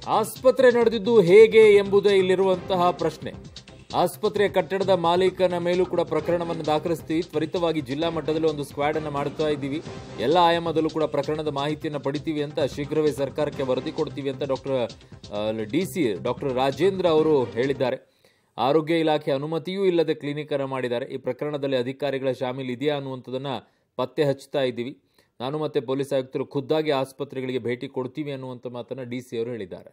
ಆಸ್ಪತ್ರೆ ನಡೆದಿದ್ದು ಹೇಗೆ ಎಂಬುದೇ ಇಲ್ಲಿರುವಂತಹ ಪ್ರಶ್ನೆ ಆಸ್ಪತ್ರೆಯ ಕಟ್ಟಡದ ಮಾಲೀಕನ ಮೇಲೂ ಕೂಡ ಪ್ರಕರಣವನ್ನು ದಾಖಲಿಸ್ತೀವಿ ತ್ವರಿತವಾಗಿ ಜಿಲ್ಲಾ ಮಟ್ಟದಲ್ಲಿ ಒಂದು ಸ್ಕ್ವಾಡ್ ಅನ್ನು ಮಾಡ್ತಾ ಇದ್ದೀವಿ ಎಲ್ಲ ಆಯಾಮದಲ್ಲೂ ಕೂಡ ಪ್ರಕರಣದ ಮಾಹಿತಿಯನ್ನು ಪಡಿತೀವಿ ಅಂತ ಶೀಘ್ರವೇ ಸರ್ಕಾರಕ್ಕೆ ವರದಿ ಕೊಡ್ತೀವಿ ಅಂತ doctor D C doctor Rajendra ಅವರು ಹೇಳಿದ್ದಾರೆ ಆರೋಗ್ಯ ಇಲಾಖೆ ಅನುಮತಿಯೂ ಇಲ್ಲದೆ ಕ್ಲಿನಿಕ್ ಅನ್ನು ಮಾಡಿದ್ದಾರೆ ಈ ಪ್ರಕರಣದಲ್ಲಿ ಅಧಿಕಾರಿಗಳ ಶಾಮೀಲ್ ಇದೆಯಾ ಅನ್ನುವಂಥದ್ದನ್ನ ಪತ್ತೆ ಹಚ್ತಾ ಇದ್ದೀವಿ ನಾನು ಮತ್ತೆ ಪೊಲೀಸ್ ಆಯುಕ್ತರು ಖುದ್ದಾಗಿ ಆಸ್ಪತ್ರೆಗಳಿಗೆ ಭೇಟಿ ಕೊಡ್ತೀವಿ ಅನ್ನುವಂಥ ಮಾತನ್ನ ಡಿ ಸಿ ಅವರು ಹೇಳಿದ್ದಾರೆ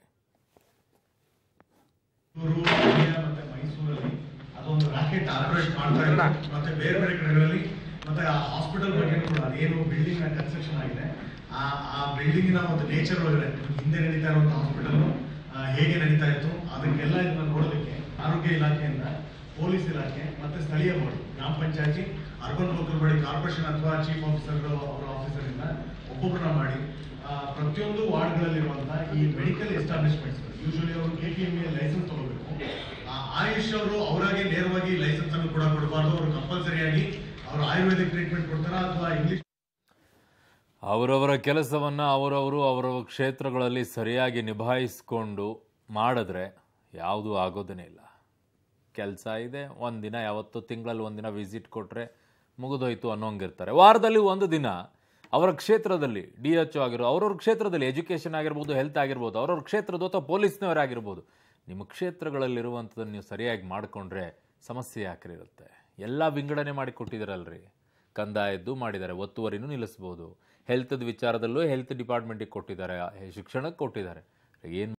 ಬೆಂಗಳೂರು ಮಂಡ್ಯ ಮತ್ತೆ ಮೈಸೂರಲ್ಲಿ ಅದೊಂದು ರಾಕೆಟ್ ಆಪರೇಟ್ ಮಾಡ್ತಾ ಇದ್ದಾರೆ ಮತ್ತೆ ಬೇರೆ ಬೇರೆ ಕಡೆಗಳಲ್ಲಿ ಮತ್ತೆ ಆ ಹಾಸ್ಪಿಟಲ್ ಬಗ್ಗೆ ಕೂಡ ಅದೇನು ಬಿಲ್ಡಿಂಗ್ ನ ಕನ್ಸ್ಟ್ರಕ್ಷನ್ ಆಗಿದೆ ಆ ಆ ಬಿಲ್ಡಿಂಗ್ ನ ಒಂದು ನೇಚರ್ ಒಳಗಡೆ ಹಿಂದೆ ನಡೀತಾ ಇರುವಂತ ಹಾಸ್ಪಿಟಲ್ ಹೇಗೆ ನಡೀತಾ ಇತ್ತು ಅದಕ್ಕೆಲ್ಲ ಇದನ್ನ ನೋಡೋದಕ್ಕೆ ಆರೋಗ್ಯ ಇಲಾಖೆಯಿಂದ ಪೊಲೀಸ್ ಇಲಾಖೆ ಮತ್ತೆ ಸ್ಥಳೀಯ ಬಾಡಿ ಗ್ರಾಮ ಪಂಚಾಯತಿ ಅರ್ಬನ್ ಲೋಕಲ್ ಬಾಡಿ ಕಾರ್ಪೊರೇಷನ್ ಅಥವಾ ಚೀಫ್ ಆಫೀಸರ್ಗಳು ಅವರ ಆಫೀಸರ್ ಇಂದ ಒಬ್ಬೊಬ್ಬರನ್ನ ಮಾಡಿ ಆ, ಪ್ರತಿಯೊಂದು ವಾರ್ಡ್ಗಳಲ್ಲಿರುವಂತಹ ಈ ಮೆಡಿಕಲ್ ಎಸ್ಟಾಬ್ಲಿಷ್ಮೆಂಟ್ಸ್ ಯೂಶಲಿ ಅವರು ಕೆ ಟಿ ಎಂ ಲೈಸೆನ್ಸ್ ತಗೋಬೇಕು ಆ, ಆಯುಷ್ ಅವರು ಅವರಾಗೆ ನೇರವಾಗಿ ಲೈಸೆನ್ಸ್ ಅನ್ನು ಕೂಡ ಕೊಡಬಾರ್ದು ಅವರು ಕಂಪಲ್ಸರಿಯಾಗಿ ಅವರು ಆಯುರ್ವೇದಿಕ್ ಟ್ರೀಟ್ಮೆಂಟ್ ಕೊಡ್ತಾರಾ ಅಥವಾ ಇಂಗ್ಲಿಷ್ ಅವರವರ ಕೆಲಸವನ್ನು ಅವರವರು ಅವರವರ ಕ್ಷೇತ್ರಗಳಲ್ಲಿ ಸರಿಯಾಗಿ ನಿಭಾಯಿಸ್ಕೊಂಡು ಮಾಡಿದ್ರೆ ಯಾವುದೂ ಆಗೋದೇ ಇಲ್ಲ ಕೆಲಸ ಇದೆ ಒಂದಿನ ಯಾವತ್ತೋ ತಿಂಗಳಲ್ಲಿ ಒಂದಿನ ವಿಸಿಟ್ ಕೊಟ್ಟರೆ ಮುಗಿದೋಯ್ತು ಅನ್ನೋಂಗಿರ್ತಾರೆ ವಾರದಲ್ಲಿ ಒಂದು ದಿನ ಅವರ ಕ್ಷೇತ್ರದಲ್ಲಿ ಡಿ ಎಚ್ ಆಗಿರೋ ಅವ್ರವ್ರ ಕ್ಷೇತ್ರದಲ್ಲಿ ಎಜುಕೇಷನ್ ಆಗಿರ್ಬೋದು ಹೆಲ್ತ್ ಆಗಿರ್ಬೋದು ಅವ್ರವ್ರ ಕ್ಷೇತ್ರದ ಅಥವಾ ಪೊಲೀಸ್ನವರಾಗಿರ್ಬೋದು ನಿಮ್ಮ ಕ್ಷೇತ್ರಗಳಲ್ಲಿರುವಂಥದ್ದನ್ನು ನೀವು ಸರಿಯಾಗಿ ಮಾಡಿಕೊಂಡ್ರೆ ಸಮಸ್ಯೆ ಯಾಕ್ರಿ ಇರುತ್ತೆ ಎಲ್ಲ ವಿಂಗಡಣೆ ಮಾಡಿ ಕೊಟ್ಟಿದ್ದಾರಲ್ರಿ ಕಂದಾಯದ್ದು ಮಾಡಿದ್ದಾರೆ ಒತ್ತುವರಿನೂ ನಿಲ್ಲಿಸ್ಬೋದು ಹೆಲ್ತ್ದ ವಿಚಾರದಲ್ಲೂ ಹೆಲ್ತ್ ಡಿಪಾರ್ಟ್ಮೆಂಟಿಗೆ ಕೊಟ್ಟಿದ್ದಾರೆ ಶಿಕ್ಷಣಕ್ಕೆ ಕೊಟ್ಟಿದ್ದಾರೆ ಏನು